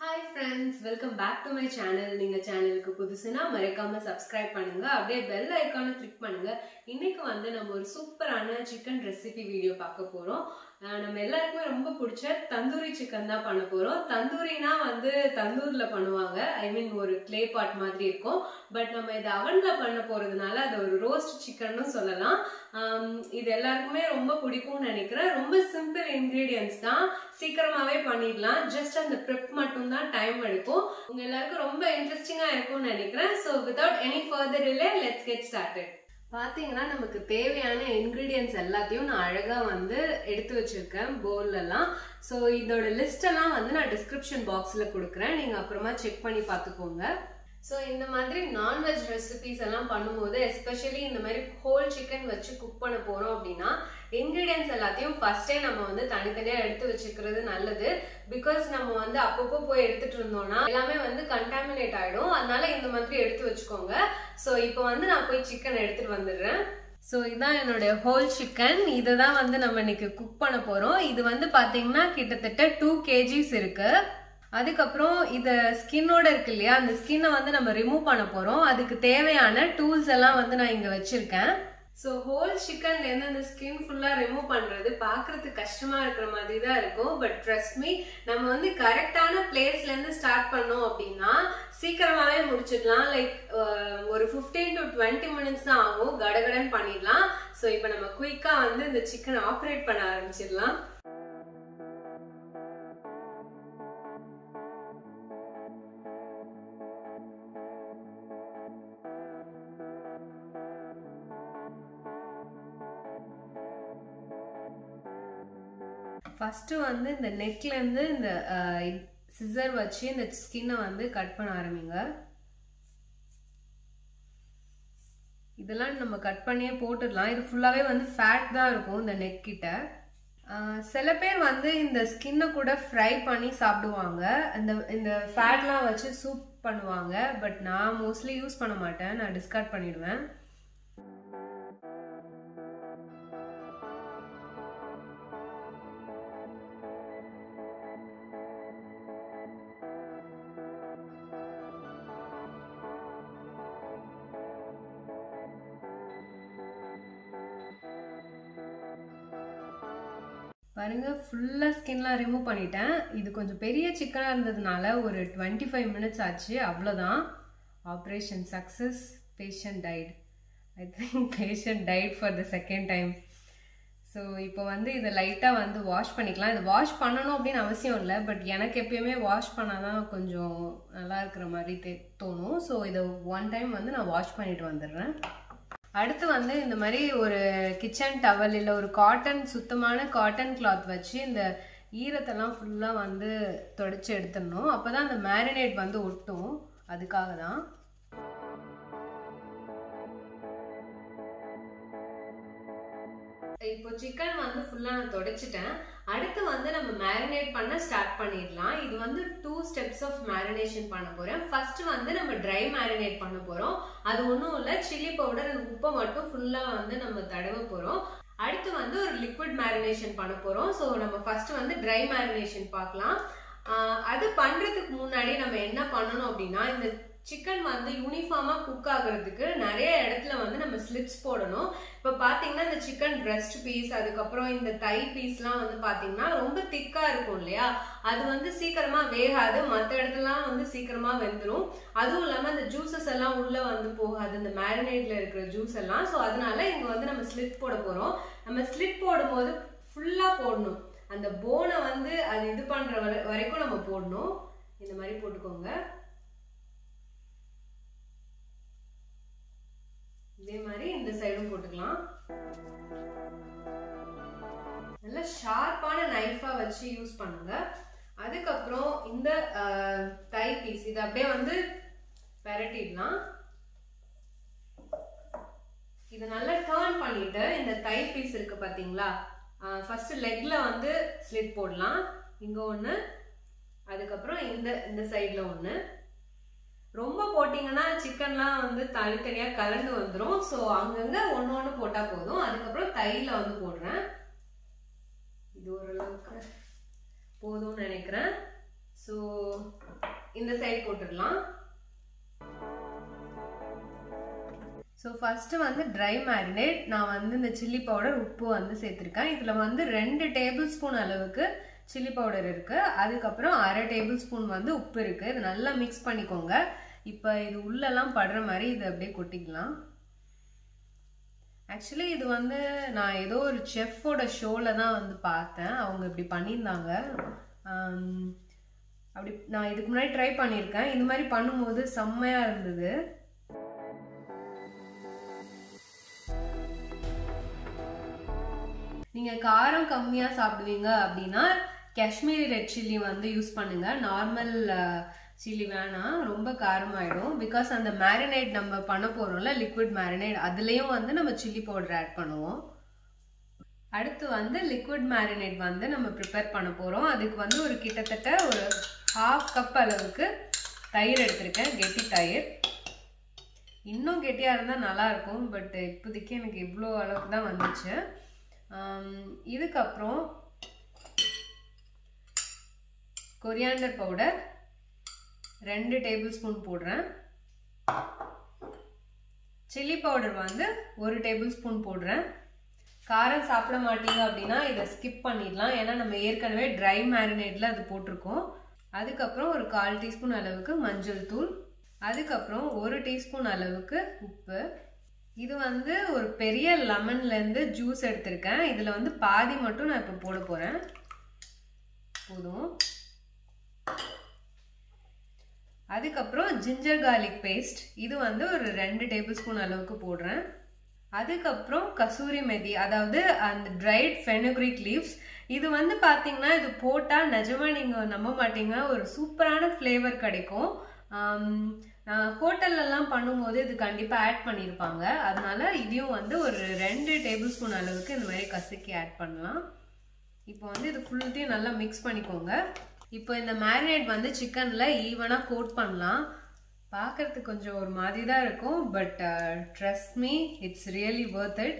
hi friends welcome back to my channel நீங்க சேனலுக்கு புதுசுனா மறக்காம சப்ஸ்கிரைப் பண்ணுங்க அப்படியே பெல் ஐக்கானை கிளிக் பண்ணுங்க இன்னைக்கு வந்து நம்ம ஒரு சூப்பரான சிக்கன் ரெசிபி வீடியோ பார்க்க போறோம் அஹ் நம்ம எல்லாருக்குமே ரொம்ப பிடிச்ச தந்தூரி சிக்கன் தான் பண்ண போறோம் தந்தூரினா வந்து தந்தூர்ல பண்ணுவாங்க ஐ மீன் ஒரு கிளே பாட் மாதிரி இருக்கும் பட் நம்ம இதை அவன்ல பண்ண போறதுனால அது ஒரு ரோஸ்ட் சிக்கன்னு சொல்லலாம் ஆம், இது எல்லாருக்குமே ரொம்ப பிடிக்கும்னு நினைக்கிறேன் ரொம்ப சிம்பிள் இன்கிரீடியன்ஸ் தான் சீக்கிரமாவே பண்ணிடலாம் ஜஸ்ட் அந்த ப்ரிப் மட்டும் தான் டைம் எடுக்கும் உங்க எல்லாருக்கும் ரொம்ப இன்ட்ரெஸ்டிங்கா இருக்கும்னு நினைக்கிறேன் so without any further delay let's get started பார்த்தீங்கன்னா நமக்கு தேவையான இன்க்ரீடியன்ஸ் எல்லாத்தையும் நான் அழகாக வந்து எடுத்து வச்சிருக்கேன் போல்லலாம் ஸோ இதோட லிஸ்ட் எல்லாம் வந்து நான் டிஸ்கிரிப்ஷன் பாக்ஸில் கொடுக்குறேன் நீங்கள் அப்புறமா செக் பண்ணி பார்த்துக்கோங்க ஸோ இந்த மாதிரி நான்வெஜ் ரெசிபிஸ் எல்லாம் பண்ணும்போது எஸ்பெஷலி இந்த மாதிரி ஹோல் சிக்கன் வச்சு குக் பண்ண போகிறோம் அப்படின்னா இன்க்ரீடியன்ஸ் எல்லாத்தையும் ஃபர்ஸ்டே நம்ம வந்து தனித்தனியாக எடுத்து வச்சுக்கிறது நல்லது பிகாஸ் நம்ம வந்து அப்பப்போ போய் எடுத்துட்டு இருந்தோம்னா எல்லாமே வந்து கண்டாமினேட் ஆகிடும் அதனால இந்த மாதிரி எடுத்து வச்சுக்கோங்க ஸோ இப்போ வந்து நான் போய் சிக்கன் எடுத்துட்டு வந்துடுறேன் ஸோ இதான் என்னுடைய ஹோல் சிக்கன் இதை தான் வந்து நம்ம இன்னைக்கு குக் பண்ண போகிறோம் இது வந்து பார்த்தீங்கன்னா கிட்டத்தட்ட டூ கேஜிஸ் இருக்கு அதுக்கப்புறம் இத ஸ்கின்னோட இருக்கு இல்லையா அந்த ஸ்கின்னை வந்து நம்ம ரிமூவ் பண்ண போறோம் அதுக்கு தேவையான டூல்ஸ் எல்லாம் வந்து நான் இங்க வச்சிருக்கேன் ஸோ ஹோல் சிக்கன்ல இருந்து அந்த ஸ்கின் ஃபுல்லா ரிமூவ் பண்றது பார்க்கிறதுக்கு கஷ்டமா இருக்கிற மாதிரி தான் இருக்கும் பட் ட்ரஸ்ட் மீ நம்ம வந்து கரெக்டான பிளேஸ்ல இருந்து ஸ்டார்ட் பண்ணோம் அப்படின்னா சீக்கிரமாவே முடிச்சிடலாம் லைக் ஒரு ஃபிஃப்டீன் டு டுவெண்ட்டி மினிட்ஸ் தான் ஆகும் கடகடன் பண்ணிடலாம் ஸோ இப்போ நம்ம குயிக்கா வந்து இந்த சிக்கன் ஆப்ரேட் பண்ண ஆரம்பிச்சிடலாம் ஃபஸ்ட்டு வந்து இந்த நெக்லேருந்து இந்த சிசர் வச்சு இந்த ஸ்கின்னை வந்து கட் பண்ண ஆரம்பிங்க இதெல்லாம் நம்ம கட் பண்ணியே போட்டுடலாம் இது ஃபுல்லாகவே வந்து ஃபேட் தான் இருக்கும் இந்த நெக் கிட்ட ஆஹ் சில பேர் வந்து இந்த ஸ்கின்னை கூட ஃப்ரை பண்ணி சாப்பிடுவாங்க இந்த இந்த ஃபேட்லாம் வச்சு சூப் பண்ணுவாங்க பட் நான் மோஸ்ட்லி யூஸ் பண்ண மாட்டேன் நான் டிஸ்கார்ட் பண்ணிடுவேன் பாருங்க ஃபுல்லாக ஸ்கின்லாம் ரிமூவ் பண்ணிட்டேன் இது கொஞ்சம் பெரிய சிக்கனாக இருந்ததுனால ஒரு டுவெண்ட்டி ஃபைவ் மினிட்ஸ் ஆச்சு அவ்வளோதான் operation success patient died I think patient died for the second time so இப்போ வந்து இதை லைட்டாக வந்து வாஷ் பண்ணிக்கலாம் இது வாஷ் பண்ணணும் அப்படின்னு அவசியம் இல்லை பட் எனக்கு எப்பயுமே வாஷ் பண்ணால் தான் கொஞ்சம் நல்லா இருக்கிற மாதிரி தே தோணும் ஸோ இதை ஒன் டைம் வந்து நான் வாஷ் பண்ணிட்டு வந்துடுறேன் அடுத்து வந்து இந்த மாதிரி ஒரு கிச்சன் டவல் இல்லை ஒரு காட்டன் சுத்தமான காட்டன் கிளாத் வச்சு இந்த ஈரத்தெல்லாம் ஃபுல்லாக வந்து தொடச்சி எடுத்துடணும் அப்போ தான் அந்த மேரினேட் வந்து ஒட்டும் அதுக்காக தான் இப்போ சிக்கன் வந்து ஃபுல்லாக நான் தொடச்சிட்டேன் அடுத்து வந்து நம்ம மேரினேட் பண்ண ஸ்டார்ட் பண்ணிடலாம் இது வந்து டூ ஸ்டெப்ஸ் ஆஃப் மேரினேஷன் பண்ண போகிறேன் ஃபர்ஸ்ட் வந்து நம்ம ட்ரை மேரினேட் பண்ண போகிறோம் அது ஒன்றும் இல்லை சில்லி பவுடர் அந்த உப்பை மட்டும் ஃபுல்லாக வந்து நம்ம தடவ போகிறோம் அடுத்து வந்து ஒரு லிக்விட் மேரினேஷன் பண்ண போகிறோம் ஸோ நம்ம ஃபர்ஸ்ட் வந்து ட்ரை மேரினேஷன் பார்க்கலாம் ஆஹ் அது பண்ணுறதுக்கு முன்னாடி நம்ம என்ன பண்ணணும் அப்படின்னா இந்த சிக்கன் வந்து யூனிஃபார்மாக குக் ஆகுறதுக்கு நிறைய இடத்துல வந்து நம்ம ஸ்லிப்ஸ் போடணும் இப்போ பார்த்தீங்கன்னா இந்த சிக்கன் பிரெஸ்ட் பீஸ் அதுக்கப்புறம் இந்த தை பீஸ்லாம் வந்து பார்த்தீங்கன்னா ரொம்ப திக்காக இருக்கும் இல்லையா அது வந்து சீக்கிரமாக வேகாது மற்ற இடத்துலலாம் வந்து சீக்கிரமாக வெந்துடும் அதுவும் இல்லாமல் இந்த ஜூஸஸ் எல்லாம் உள்ளே வந்து போகாது இந்த மேரினேட்ல இருக்கிற ஜூஸ் எல்லாம் ஸோ அதனால இங்கே வந்து நம்ம ஸ்லிப் போட போகிறோம் நம்ம ஸ்லிப் போடும்போது ஃபுல்லாக போடணும் அந்த போனை வந்து அது இது பண்ணுற வரை வரைக்கும் நம்ம போடணும் இந்த மாதிரி போட்டுக்கோங்க இதே மாதிரி இந்த சைடும் போட்டுக்கலாம் நல்ல ஷார்ப்பான நைஃபா வச்சு யூஸ் பண்ணுங்க அதுக்கப்புறம் இந்த தை பீஸ் இது அப்படியே வந்து பெரட்டிடலாம் இதை நல்லா டேர்ன் பண்ணிட்டு இந்த தை பீஸ் இருக்கு பாத்தீங்களா ஃபர்ஸ்ட் லெக்ல வந்து ஸ்லிட் போடலாம் இங்க ஒன்று அதுக்கப்புறம் இந்த இந்த சைட்ல ஒன்று ரொம்ப போட்டிங்கன்னா சிக்கன்லாம் வந்து தனித்தனியாக கலந்து வந்துடும் ஸோ அங்கங்கே ஒன்று ஒன்று போட்டால் போதும் அதுக்கப்புறம் தையில் வந்து போடுறேன் இது ஓரளவுக்கு போதும்னு நினைக்கிறேன் ஸோ இந்த சைடு போட்டுடலாம் ஸோ ஃபஸ்ட்டு வந்து ட்ரை மேரினேட் நான் வந்து இந்த சில்லி பவுடர் உப்பு வந்து சேர்த்துருக்கேன் இதில் வந்து ரெண்டு டேபிள் ஸ்பூன் அளவுக்கு சில்லி பவுடர் இருக்குது அதுக்கப்புறம் அரை டேபிள் ஸ்பூன் வந்து உப்பு இருக்குது இது நல்லா மிக்ஸ் பண்ணிக்கோங்க இப்போ இது உள்ளெல்லாம் படுற மாதிரி இதை அப்படியே கொட்டிக்கலாம் ஆக்சுவலி இது வந்து நான் ஏதோ ஒரு செஃப்போட ஷோவில் தான் வந்து பார்த்தேன் அவங்க இப்படி பண்ணியிருந்தாங்க அப்படி நான் இதுக்கு முன்னாடி ட்ரை பண்ணியிருக்கேன் இது மாதிரி பண்ணும்போது செம்மையாக இருந்தது நீங்கள் காரம் கம்மியாக சாப்பிடுவீங்க அப்படின்னா காஷ்மீரி ரெட் சில்லி வந்து யூஸ் பண்ணுங்க நார்மல் சில்லி வேணாம் ரொம்ப காரமாயிடும் பிகாஸ் அந்த மேரினேட் நம்ம பண்ண போகிறோம்ல லிக்விட் மேரினேட் அதுலேயும் வந்து நம்ம சில்லி பவுடர் ஆட் பண்ணுவோம் அடுத்து வந்து லிக்விட் மேரினேட் வந்து நம்ம ப்ரிப்பேர் பண்ண போகிறோம் அதுக்கு வந்து ஒரு கிட்டத்தட்ட ஒரு ஹாஃப் கப் அளவுக்கு தயிர் எடுத்திருக்கேன் கெட்டி தயிர் இன்னும் கெட்டியாக இருந்தால் நல்லாயிருக்கும் பட் இப்போதைக்கு எனக்கு இவ்வளோ அளவுக்கு தான் வந்துச்சு இதுக்கப்புறம் கொரியாண்டர் பவுடர் ரெண்டு டேபிள் ஸ்பூன் போடுறேன் சில்லி பவுடர் வந்து ஒரு டேபிள் ஸ்பூன் போடுறேன் காரம் சாப்பிட மாட்டீங்க அப்படின்னா இதை ஸ்கிப் பண்ணிடலாம் ஏன்னா நம்ம ஏற்கனவே ட்ரை மேரினேட்டில் அது போட்டிருக்கோம் அதுக்கப்புறம் ஒரு கால் டீஸ்பூன் அளவுக்கு மஞ்சள் தூள் அதுக்கப்புறம் ஒரு டீஸ்பூன் அளவுக்கு உப்பு இது வந்து ஒரு பெரிய லெமன்லேருந்து ஜூஸ் எடுத்திருக்கேன் இதில் வந்து பாதி மட்டும் நான் இப்போ போட போகிறேன் போதும் அதுக்கப்புறம் ஜிஞ்சர் கார்லிக் பேஸ்ட் இது வந்து ஒரு ரெண்டு டேபிள் ஸ்பூன் அளவுக்கு போடுறேன் அதுக்கப்புறம் கசூரி மெதி அதாவது அந்த ட்ரைட் ஃபெனுக்ரிக் லீவ்ஸ் இது வந்து பார்த்தீங்கன்னா இது போட்டால் நிஜமாக நீங்கள் நம்ப மாட்டீங்க ஒரு சூப்பரான ஃப்ளேவர் கிடைக்கும் நான் ஹோட்டல்லலாம் பண்ணும்போது இது கண்டிப்பாக ஆட் பண்ணியிருப்பாங்க அதனால இதையும் வந்து ஒரு ரெண்டு டேபிள் ஸ்பூன் அளவுக்கு இந்த மாதிரி கசக்கி ஆட் பண்ணலாம் இப்போ வந்து இது ஃபுல்த்தையும் நல்லா மிக்ஸ் பண்ணிக்கோங்க இப்போ இந்த மேரினேட் வந்து சிக்கனில் ஈவனாக கோட் பண்ணலாம் பார்க்கறதுக்கு கொஞ்சம் ஒரு மாதிரி தான் இருக்கும் but trust me it's really worth it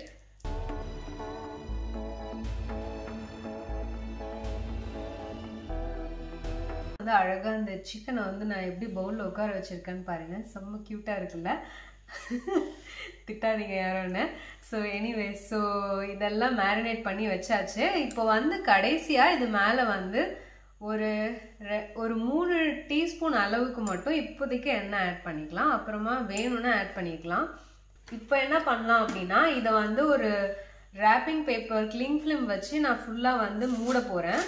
வந்து அழகாக அந்த சிக்கனை வந்து நான் எப்படி பவுலில் உட்கார வச்சுருக்கேன்னு பாருங்கள் செம்ம க்யூட்டாக இருக்குல்ல திட்டாதீங்க யாரோன்னு ஸோ எனிவே ஸோ இதெல்லாம் மேரினேட் பண்ணி வச்சாச்சு இப்போ வந்து கடைசியாக இது மேலே வந்து ஒரு ஒரு மூணு டீஸ்பூன் அளவுக்கு மட்டும் இப்போதைக்கு எண்ணெய் ஆட் பண்ணிக்கலாம் அப்புறமா வேணும்னா ஆட் பண்ணிக்கலாம் இப்போ என்ன பண்ணலாம் அப்படின்னா இதை வந்து ஒரு ரேப்பிங் பேப்பர் கிளிங் ஃபிலிம் வச்சு நான் ஃபுல்லாக வந்து மூட போகிறேன்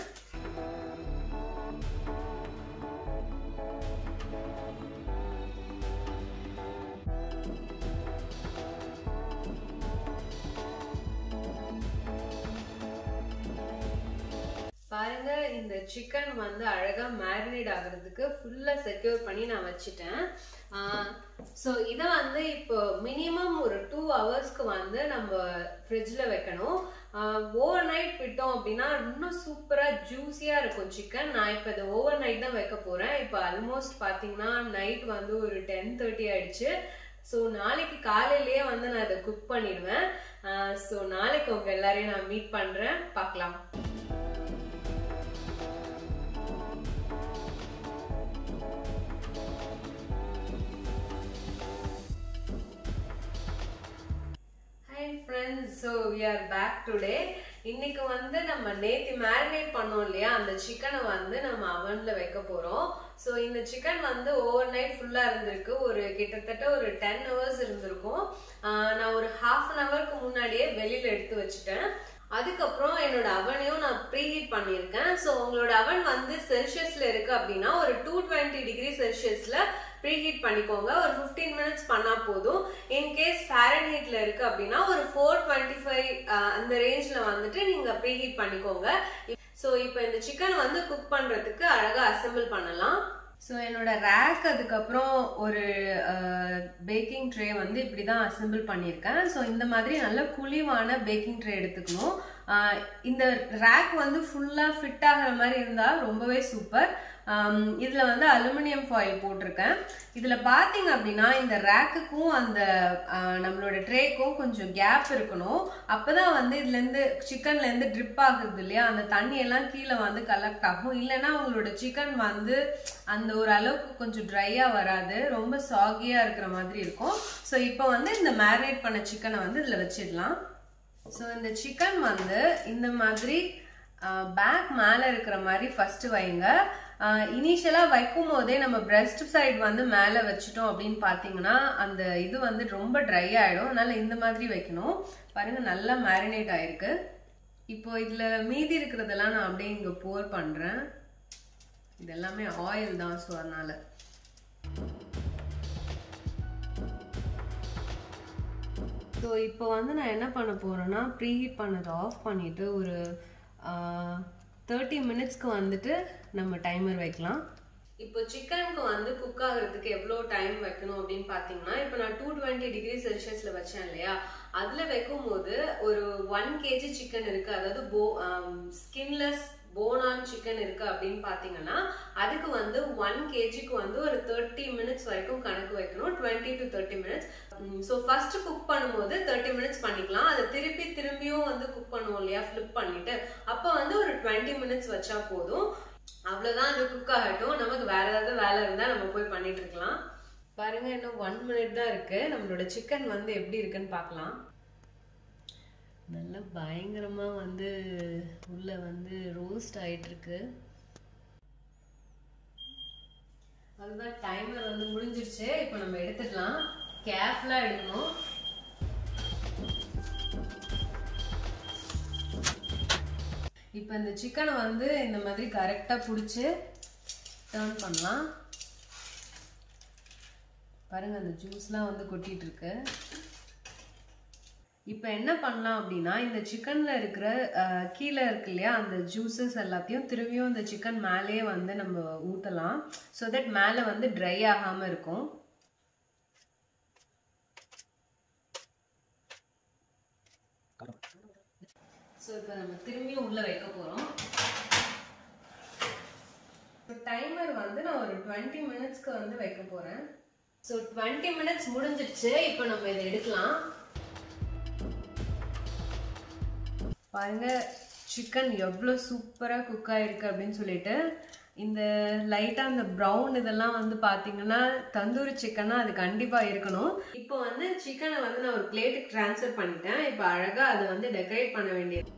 பாருங்க இந்த சிக்கன் வந்து அழகா மேரினேட் ஆகுறதுக்கு ஃபுல்லா செக்யூர் பண்ணி நான் வச்சுட்டேன் ஸோ இதை வந்து இப்போ மினிமம் ஒரு டூ ஹவர்ஸ்க்கு வந்து நம்ம ஃப்ரிட்ஜில் வைக்கணும் ஓவர் நைட் விட்டோம் அப்படின்னா இன்னும் சூப்பராக ஜூஸியாக இருக்கும் சிக்கன் நான் இப்போ இதை ஓவர் நைட் தான் வைக்க போகிறேன் இப்போ ஆல்மோஸ்ட் பார்த்தீங்கன்னா நைட் வந்து ஒரு டென் தேர்ட்டி ஆயிடுச்சு ஸோ நாளைக்கு காலையிலேயே வந்து நான் இதை குக் பண்ணிடுவேன் ஸோ நாளைக்கு உங்கள் எல்லாரையும் நான் மீட் பண்ணுறேன் பார்க்கலாம் friends so we are back today இன்னைக்கு வந்து நம்ம நேத்தி மேரினேட் பண்ணோம் இல்லையா அந்த சிக்கனை வந்து நம்ம அவன்ல வைக்க போறோம் ஸோ இந்த சிக்கன் வந்து ஓவர் நைட் ஃபுல்லா இருந்திருக்கு ஒரு கிட்டத்தட்ட ஒரு டென் ஹவர்ஸ் இருந்திருக்கும் நான் ஒரு ஹாஃப் அன் ஹவருக்கு முன்னாடியே வெளியில எடுத்து வச்சுட்டேன் அதுக்கப்புறம் என்னோட அவனையும் நான் ப்ரீஹீட் பண்ணியிருக்கேன் ஸோ உங்களோட அவன் வந்து செல்சியஸ்ல இருக்கு அப்படின்னா ஒரு டூ டுவெண்ட்டி டிகிரி செல்சியஸ்ல ப்ரீஹீட் பண்ணிக்கோங்க ஒரு ஃபிஃப்டீன் மினிட்ஸ் பண்ணா போதும் இன்கேஸ் ஃபேரன் ஹீட்ல இருக்கு அப்படின்னா ஒரு ஃபோர் டுவெண்ட்டி ஃபைவ் அந்த ரேஞ்ச்ல வந்துட்டு நீங்க ப்ரீஹீட் பண்ணிக்கோங்க ஸோ இப்போ இந்த சிக்கன் வந்து குக் பண்றதுக்கு அழகா அசம்பிள் பண்ணலாம் ஸோ என்னோட ரேக் அதுக்கப்புறம் ஒரு பேக்கிங் ட்ரே வந்து இப்படி தான் அசம்பிள் பண்ணியிருக்கேன் ஸோ இந்த மாதிரி நல்ல குழிவான பேக்கிங் ட்ரே எடுத்துக்கணும் ஆஹ் இந்த ரேக் வந்து ஃபுல்லாக ஃபிட் ஆகிற மாதிரி இருந்தால் ரொம்பவே சூப்பர் இதில் வந்து அலுமினியம் ஃபாயில் போட்டிருக்கேன் இதில் பார்த்தீங்க அப்படின்னா இந்த ரேக்குக்கும் அந்த ஆஹ் நம்மளோட ட்ரேக்கும் கொஞ்சம் கேப் இருக்கணும் அப்போ தான் வந்து இதுலேருந்து சிக்கன்லேருந்து ட்ரிப் ஆகுது இல்லையா அந்த தண்ணியெல்லாம் கீழே வந்து கலெக்ட் ஆகும் இல்லைன்னா உங்களோட சிக்கன் வந்து அந்த ஒரு அளவுக்கு கொஞ்சம் ட்ரையாக வராது ரொம்ப சாகியாக இருக்கிற மாதிரி இருக்கும் ஸோ இப்போ வந்து இந்த மேரினேட் பண்ண சிக்கனை வந்து இதில் வச்சிடலாம் ஸோ இந்த சிக்கன் வந்து இந்த மாதிரி பேக் மேலே இருக்கிற மாதிரி ஃபஸ்ட்டு வைங்க இனிஷியலாக வைக்கும் போதே நம்ம பிரஸ்ட் சைடு வந்து மேலே வச்சுட்டோம் அப்படின்னு பார்த்தீங்கன்னா அந்த இது வந்து ரொம்ப ட்ரை ஆகிடும் அதனால் இந்த மாதிரி வைக்கணும் பாருங்கள் நல்லா மேரினேட் ஆயிருக்கு இப்போ இதில் மீதி இருக்கிறதெல்லாம் நான் அப்படியே இங்கே போர் பண்ணுறேன் இது எல்லாமே ஆயில் தான் ஸோ அதனால் ஸோ இப்போ வந்து நான் என்ன பண்ண போகிறேன்னா ப்ரீஹீட் பண்ணதை ஆஃப் பண்ணிவிட்டு ஒரு தேர்ட்டி மினிட்ஸ்க்கு வந்துட்டு நம்ம டைமர் வைக்கலாம் இப்போ சிக்கனுக்கு வந்து குக் ஆகுறதுக்கு எவ்வளோ டைம் வைக்கணும் அப்படின்னு பார்த்தீங்கன்னா இப்போ நான் டூ டுவெண்ட்டி டிகிரி செல்சியஸில் வச்சேன் இல்லையா அதில் வைக்கும் போது ஒரு ஒன் கேஜி சிக்கன் இருக்குது அதாவது போ ஸ்கின்லெஸ் போனான் சிக்கன் இருக்கு அப்படின்னு பார்த்தீங்கன்னா அதுக்கு வந்து ஒன் கேஜிக்கு வந்து ஒரு தேர்ட்டி மினிட்ஸ் வரைக்கும் கணக்கு வைக்கணும் twenty to thirty minutes so first cook பண்ணும்போது தேர்ட்டி மினிட்ஸ் பண்ணிக்கலாம் அதை திருப்பி திரும்பியும் வந்து குக் பண்ணுவோம் இல்லையா ஃப்ளிப் பண்ணிட்டு அப்போ வந்து ஒரு டுவெண்ட்டி மினிட்ஸ் வச்சா போதும் அவ்வளோதான் அது குக் ஆகட்டும் நமக்கு வேற ஏதாவது வேலை இருந்தால் நம்ம போய் பண்ணிட்டு இருக்கலாம் பாருங்க இன்னும் ஒன் மினிட் தான் இருக்கு நம்மளோட சிக்கன் வந்து எப்படி இருக்குன்னு பார்க்கலாம் நல்லா பயங்கரமாக வந்து உள்ள வந்து ரோஸ்ட் ஆயிட்டு இருக்கு அதுதான் டைமர் வந்து முடிஞ்சிருச்சு இப்போ நம்ம எடுத்துடலாம் கேர்ஃபுல்லாக எடுக்கணும் இப்போ இந்த சிக்கனை வந்து இந்த மாதிரி கரெக்டாக பிடிச்சி டேர்ன் பண்ணலாம் பாருங்க அந்த ஜூஸ்லாம் வந்து கொட்டிட்டு இருக்கு இப்போ என்ன பண்ணலாம் அப்படின்னா இந்த சிக்கன்ல இருக்கிற அஹ், கீழே இருக்கு இல்லையா அந்த ஜூஸஸ் எல்லாத்தையும் திரும்பியும் இந்த சிக்கன் மேலேயே வந்து நம்ம ஊற்றலாம் ஸோ தட் மேலே வந்து ட்ரை ஆகாமல் இருக்கும் ஸோ இப்போ நம்ம திரும்பியும் உள்ள வைக்க போகிறோம் டைமர் வந்து நான் ஒரு டுவெண்ட்டி மினிட்ஸ்க்கு வந்து வைக்க போகிறேன் ஸோ டுவெண்ட்டி மினிட்ஸ் முடிஞ்சிடுச்சு இப்போ நம்ம இதை எடுக்கலாம் பாருங்க சிக்கன் எவ்வளோ சூப்பராக குக் ஆயிருக்கு அப்படின்னு சொல்லிட்டு இந்த லைட்டாக அந்த ப்ரௌன் இதெல்லாம் வந்து பார்த்தீங்கன்னா தந்தூரி சிக்கனா அது கண்டிப்பாக இருக்கணும் இப்போ வந்து சிக்கனை வந்து நான் ஒரு பிளேட்டுக்கு ட்ரான்ஸ்ஃபர் பண்ணிட்டேன் இப்போ அழகாக அதை வந்து டெக்கரேட் பண்ண வேண்டியது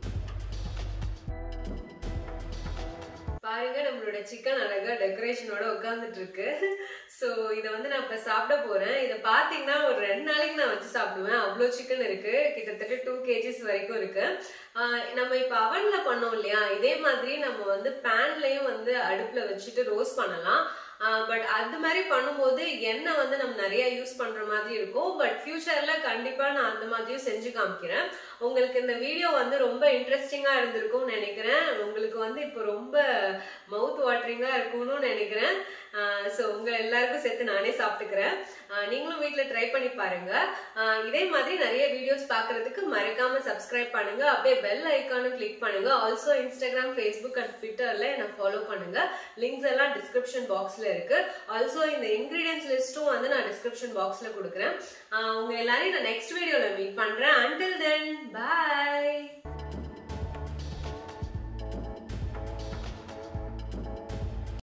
பாருங்க நம்மளோட சிக்கன் அழகா டெக்கரேஷனோட உட்காந்துட்டு இருக்கு ஸோ இதை வந்து நான் இப்போ சாப்பிட போறேன் இதை பார்த்தீங்கன்னா ஒரு ரெண்டு நாளைக்கு நான் வச்சு சாப்பிடுவேன் அவ்வளோ சிக்கன் இருக்கு கிட்டத்தட்ட டூ கேஜிஸ் வரைக்கும் இருக்கு ஆஹ் நம்ம இப்போ அவன்ல பண்ணோம் இல்லையா இதே மாதிரி நம்ம வந்து பேன்லயும் வந்து அடுப்புல வச்சுட்டு ரோஸ்ட் பண்ணலாம் பட் அது மாதிரி பண்ணும்போது எண்ணெய் வந்து நம்ம நிறைய யூஸ் பண்ற மாதிரி இருக்கும் பட் ஃபியூச்சர்ல கண்டிப்பா நான் அந்த மாதிரியும் செஞ்சு காமிக்கிறேன் உங்களுக்கு இந்த வீடியோ வந்து ரொம்ப இன்ட்ரெஸ்டிங்கா இருந்திருக்கும்னு நினைக்கிறேன் உங்களுக்கு வந்து இப்போ ரொம்ப மவுத் வாட்டரிங்கா இருக்கும்னு நினைக்கிறேன் ஸோ உங்க எல்லாருக்கும் சேர்த்து நானே சாப்பிட்டுக்கிறேன் ஆஹ் நீங்களும் வீட்டில் ட்ரை பண்ணி பாருங்க ஆஹ் இதே மாதிரி நிறைய வீடியோஸ் பார்க்கறதுக்கு மறக்காம சப்ஸ்கிரைப் பண்ணுங்க அப்படியே பெல் ஐக்கானும் கிளிக் பண்ணுங்க ஆல்சோ இன்ஸ்டாகிராம் ஃபேஸ்புக் அண்ட் ட்விட்டர்ல என்னை ஃபாலோ பண்ணுங்க லிங்க்ஸ் எல்லாம் டிஸ்கிரிப்ஷன் பாக்ஸ்ல இருக்கு ஆல்சோ இந்த இன்கிரீடியன்ஸ் லிஸ்ட்டும் வந்து நான் டிஸ்கிரிப்ஷன் பாக்ஸ்ல கொடுக்குறேன் ஆஹ் உங்க எல்லாரையும் நான் நெக்ஸ்ட் வீடியோல மீட் பண்றேன் அண்டில் தென் பாய்